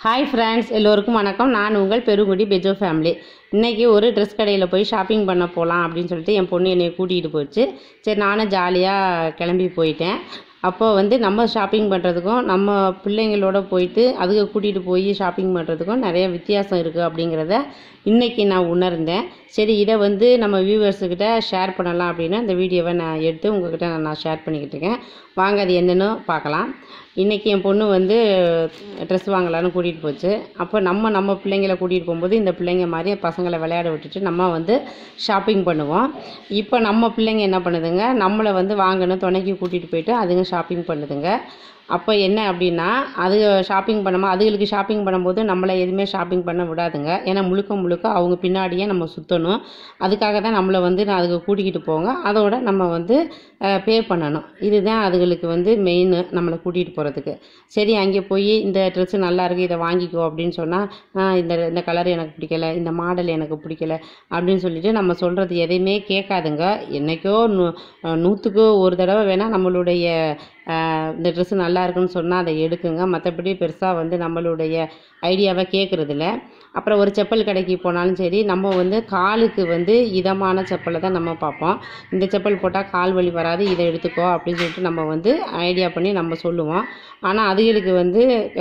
hi friends எல்லோருக்கும் வணக்கம் நான் உங்கள் பெருங்குடி பெஜோ ஃபேமிலி இன்றைக்கி ஒரு ட்ரெஸ் கடையில் போய் ஷாப்பிங் பண்ண போகலாம் அப்படின்னு சொல்லிட்டு என் பொண்ணு என்னை கூட்டிகிட்டு போச்சு சரி நானும் ஜாலியாக கிளம்பி போயிட்டேன் அப்போ வந்து நம்ம ஷாப்பிங் பண்ணுறதுக்கும் நம்ம பிள்ளைங்களோட போயிட்டு அதுக்கு கூட்டிகிட்டு போய் ஷாப்பிங் பண்ணுறதுக்கும் நிறைய வித்தியாசம் இருக்குது அப்படிங்கிறத இன்றைக்கி நான் உணர்ந்தேன் சரி இதை வந்து நம்ம வியூவர்ஸுக்கிட்ட ஷேர் பண்ணலாம் அப்படின்னு அந்த வீடியோவை நான் எடுத்து உங்ககிட்ட நான் ஷேர் பண்ணிக்கிட்டு இருக்கேன் வாங்க அது என்னென்னு பார்க்கலாம் இன்றைக்கி என் பொண்ணு வந்து ட்ரெஸ் வாங்கலான்னு கூட்டிகிட்டு போச்சு அப்போ நம்ம நம்ம பிள்ளைங்களை கூட்டிகிட்டு போகும்போது இந்த பிள்ளைங்க மாதிரி பசங்களை விளையாட விட்டுட்டு நம்ம வந்து ஷாப்பிங் பண்ணுவோம் இப்போ நம்ம பிள்ளைங்க என்ன பண்ணுதுங்க நம்மளை வந்து வாங்கணும் துணைக்கு கூட்டிகிட்டு போயிட்டு அதுங்க ஷாப்பிங் பண்ணுதுங்க அப்போ என்ன அப்படின்னா அது ஷாப்பிங் பண்ணுமா அதுகளுக்கு ஷாப்பிங் பண்ணும்போது நம்மளை எதுவுமே ஷாப்பிங் பண்ண விடாதுங்க ஏன்னா முழுக்க முழுக்க அவங்க பின்னாடியே நம்ம சுற்றணும் அதுக்காக தான் நம்மளை வந்து நான் அதுக்கு கூட்டிக்கிட்டு போங்க அதோட நம்ம வந்து பே பண்ணணும் இதுதான் அதுகளுக்கு வந்து மெயின் நம்மளை கூட்டிகிட்டு போகிறதுக்கு சரி அங்கே போய் இந்த ட்ரெஸ்ஸு நல்லா இருக்குது இதை வாங்கிக்கோ அப்படின்னு சொன்னால் இந்த இந்த கலர் எனக்கு பிடிக்கல இந்த மாடல் எனக்கு பிடிக்கல அப்படின்னு சொல்லிட்டு நம்ம சொல்கிறது எதையுமே கேட்காதுங்க என்றைக்கோ நூ நூற்றுக்கு ஒரு தடவை வேணால் நம்மளுடைய ஆஹ் இந்த ட்ரெஸ்ஸு நல்லா இருக்குன்னு சொன்னால் அதை எடுக்குங்க மற்றபடி பெருசாக வந்து நம்மளுடைய ஐடியாவை கேட்குறதில்ல அப்புறம் ஒரு செப்பல் கடைக்கு போனாலும் சரி நம்ம வந்து காலுக்கு வந்து இதமான செப்பலை தான் நம்ம பார்ப்போம் இந்த செப்பல் போட்டால் கால் வலி வராது இதை எடுத்துக்கோ அப்படின்னு சொல்லிட்டு நம்ம வந்து ஐடியா பண்ணி நம்ம சொல்லுவோம் ஆனால் அதுகளுக்கு வந்து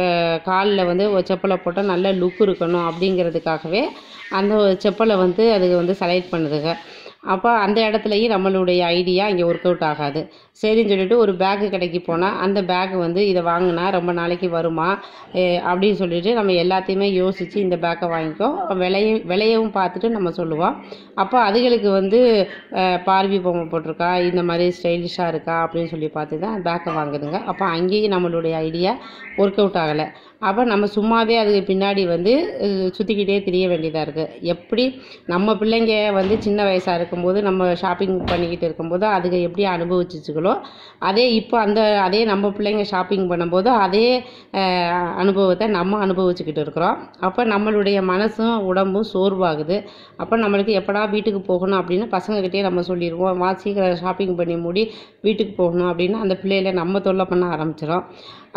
காலில் வந்து ஒரு செப்பலை போட்டால் நல்ல லுக் இருக்கணும் அப்படிங்கிறதுக்காகவே அந்த செப்பலை வந்து அதுக்கு வந்து செலக்ட் பண்ணுதுங்க அப்போ அந்த இடத்துலையும் நம்மளுடைய ஐடியா இங்கே ஒர்க் அவுட் ஆகாது சரின்னு சொல்லிட்டு ஒரு பேக்கு கடைக்கு போனால் அந்த பேக் வந்து இதை வாங்கினா ரொம்ப நாளைக்கு வருமா எ- அப்படின்னு சொல்லிட்டு நம்ம எல்லாத்தையுமே யோசித்து இந்த பேக்கை வாங்கிக்கோ விலையும் விலையவும் பார்த்துட்டு நம்ம சொல்லுவோம் அப்போ அதுகளுக்கு வந்து அஹ், பார்வி பொம்மை போட்டிருக்கா இந்த மாதிரி ஸ்டைலிஷாக இருக்கா அப்படின்னு சொல்லி பார்த்து தான் பேக்கை வாங்குதுங்க அப்போ அங்கேயும் நம்மளுடைய ஐடியா ஒர்க் அவுட் ஆகலை அப்போ நம்ம சும்மாவே அதுக்கு பின்னாடி வந்து அஹ், சுற்றிக்கிட்டே திரிய வேண்டியதாக இருக்குது எப்படி நம்ம பிள்ளைங்க வந்து சின்ன வயசாக இருக்கும்போது நம்ம ஷாப்பிங் பண்ணிக்கிட்டு இருக்கும்போது அதுக்கு எப்படி அனுபவிச்சுச்சுங்களோ அதே இப்போ அந்த அதே நம்ம பிள்ளைங்க ஷாப்பிங் பண்ணும்போது அதே அஹ், அனுபவத்தை நம்ம அனுபவிச்சுக்கிட்டு இருக்கிறோம் அப்போ நம்மளுடைய மனசும் உடம்பும் சோர்வாகுது அப்போ நம்மளுக்கு எப்படா வீட்டுக்கு போகணும் அப்படின்னு பசங்கக்கிட்டே நம்ம சொல்லிடுவோம் வா சீக்கிரம் ஷாப்பிங் பண்ணி மூடி வீட்டுக்கு போகணும் அப்படின்னு அந்த பிள்ளைகளை நம்ம தொல்லை பண்ண ஆரம்பிச்சிடும்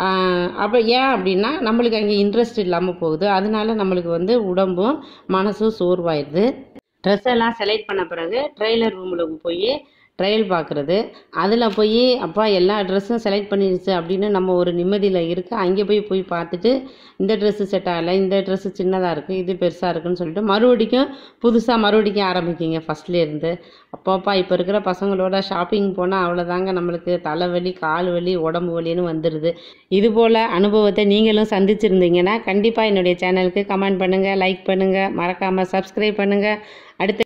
அப்போ ஏன் அப்படின்னா நம்மளுக்கு அங்கே இன்ட்ரெஸ்ட் இல்லாமல் போகுது அதனால நம்மளுக்கு வந்து உடம்பும் மனசும் சோர்வாயிடுது ட்ரெஸ் எல்லாம் செலக்ட் பண்ண பிறகு ட்ரெய்லர் ரூமில் போய் ட்ரையல் பார்க்குறது அதில் போய் அப்பா எல்லா ட்ரெஸ்ஸும் செலக்ட் பண்ணிடுச்சு அப்படின்னு நம்ம ஒரு நிம்மதியில் இருக்க அங்கே போய் போய் பார்த்துட்டு இந்த ட்ரெஸ்ஸு செட் ஆகலை இந்த ட்ரெஸ்ஸு சின்னதாக இருக்குது இது பெருசாக இருக்குன்னு சொல்லிட்டு மறுபடிக்கும் புதுசாக மறுபடிக்கும் ஆரம்பிக்கிங்க ஃபஸ்ட்லேருந்து அப்போப்பா இப்போ இருக்கிற பசங்களோட ஷாப்பிங் போனால் அவ்வளோதாங்க நம்மளுக்கு தலைவலி கால் வலி உடம்பு வலின்னு வந்துடுது இது போல் அனுபவத்தை நீங்களும் சந்திச்சிருந்தீங்கன்னா கண்டிப்பாக என்னுடைய சேனலுக்கு கமெண்ட் பண்ணுங்கள் லைக் பண்ணுங்கள் மறக்காமல் சப்ஸ்கிரைப் பண்ணுங்கள் அடுத்த